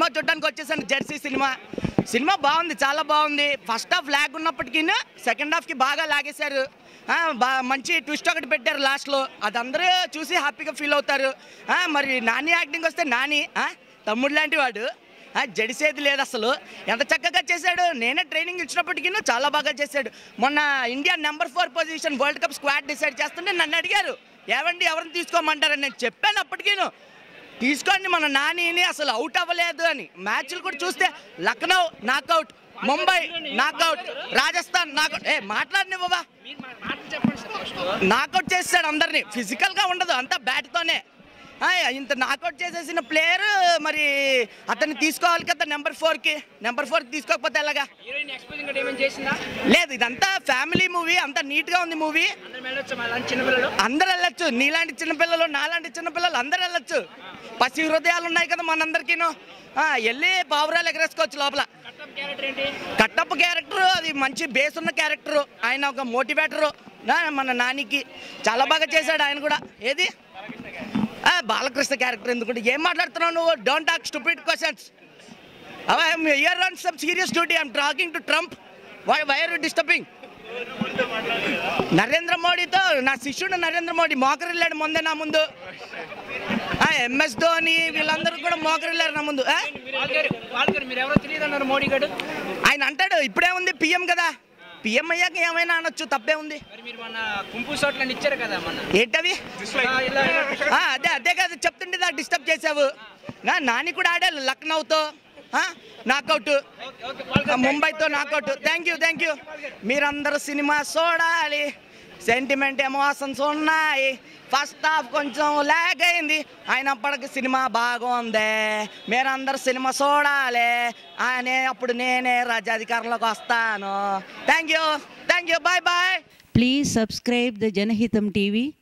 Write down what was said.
Cinema చూడడానికి వచ్చేసాను Jersey cinema cinema బాగుంది చాలా బాగుంది ఫస్ట్ హాఫ్ లాగ్ ఉన్నప్పటికీ సెకండ్ హాఫ్కి బాగా లాగేశారు ఆ, బా మంచి ట్విస్ట్ ఒకటి పెట్టారు లాస్ట్లో అది అందరూ చూసి హ్యాపీగా ఫీల్ అవుతారు ఆ, మరి నాని యాక్టింగ్ వస్తే నాని ఆ, తమ్ముడు లాంటి వాడు ఆ, జడిసేది లేదు అసలు ఎంత చక్కగా చేశాడు నేనే ట్రైనింగ్ ఇచ్చినప్పటికీ చాలా బాగా చేశాడు మొన్న India number four position world cup squad decide చేస్తుంటే నన్ను అడిగారు ఏవండి ఎవరిని తీసుకోమంటారని నేను చెప్పాను అప్పటికీను తీసుకోండి మన నానిని అసలు అవుట్ అవ్వలేదు అని మ్యాచ్లు కూడా చూస్తే Lucknow knockout Mumbai knockout Rajasthan knockout ఏ మాట్లాడిని బాబా నాకౌట్ చేస్తాడు అందరినీ ఫిజికల్గా ఉండదు అంతా బ్యాట్తోనే ఆ, ఇంత నాకౌట్ చేసేసిన ప్లేయర్ మరి అతన్ని తీసుకోవాలి కదా నెంబర్ ఫోర్కి నెంబర్ ఫోర్కి తీసుకోకపోతే ఎలాగా హీరోయిన్ ఎక్స్పోజింగ్ కూడా ఏమైనా చేసిందా లేదు ఇదంతా ఫ్యామిలీ మూవీ అంతా నీట్గా ఉంది మూవీ అందరం వెళ్ళొచ్చు మా లాంటి చిన్నపిల్లలు అందరు వెళ్ళొచ్చు నీలాంటి చిన్నపిల్లలు నాలాంటి చిన్నపిల్లలు అందరు వెళ్ళొచ్చు పసి హృదయాలు ఉన్నాయి కదా మనందరికీను ఆ, వెళ్ళి పావురాలు ఎగరేసుకోవచ్చు లోపల కట్టప్ క్యారెక్టర్ ఏంటి కట్టప్ప క్యారెక్టర్ అది మంచి బేస్ ఉన్న క్యారెక్టర్ ఆయన ఒక మోటివేటరు మన నానికి చాలా బాగా చేశాడు ఆయన కూడా ఏది ఆ, బాలకృష్ణ క్యారెక్టర్ ఎందుకంటే ఏం మాట్లాడుతున్నావు నువ్వు don't talk stupid questions year on some serious duty I'm talking to Trump why why are disturbing Narendra మోడీతో నా శిష్యుడు నరేంద్ర మోడీ మోకరిల్లాడు ముందే నా ముందు ఎంఎస్ ధోని వీళ్ళందరూ కూడా మోకరిల్లారు నా ముందు ఆ? వాళ్ళగారు వాళ్ళగారు మీరు ఎవరో తెలియదు అన్నారు మోడీ గారు ఆయన అంటాడు ఇప్పుడే ఉంది పిఎం కదా పిఎం అయ్యాక ఏమైనా అనొచ్చు తప్పే ఉంది మరి మీరు మొన్న కుంపు షాట్లను ఇచ్చారు కదా మొన్న ఏంటవి ఆ, ఇలా ఇలా. ఆ, అదే అదే కదా చెప్తుంటే నాకు డిస్టర్బ్ చేసావు నా నాని కూడా ఆడాలి లక్నోతో నాకౌట్ ఓకే, ఓకే, వాళ్ళగారు ముంబైతో knockout thank you thank you మీరందరూ సినిమా చూడాలి సెంటిమెంట్ ఎమోషన్స్ ఉన్నాయి ఫస్ట్ హాఫ్ కొంచెం లాగ్ అయింది అయినప్పటికీ సినిమా బాగుంది మీరందరూ సినిమా చూడాలి అనే అప్పుడు నేనే రాజ్యాధికారంలోకి వస్తాను thank you thank you bye bye Please subscribe the Janahitam TV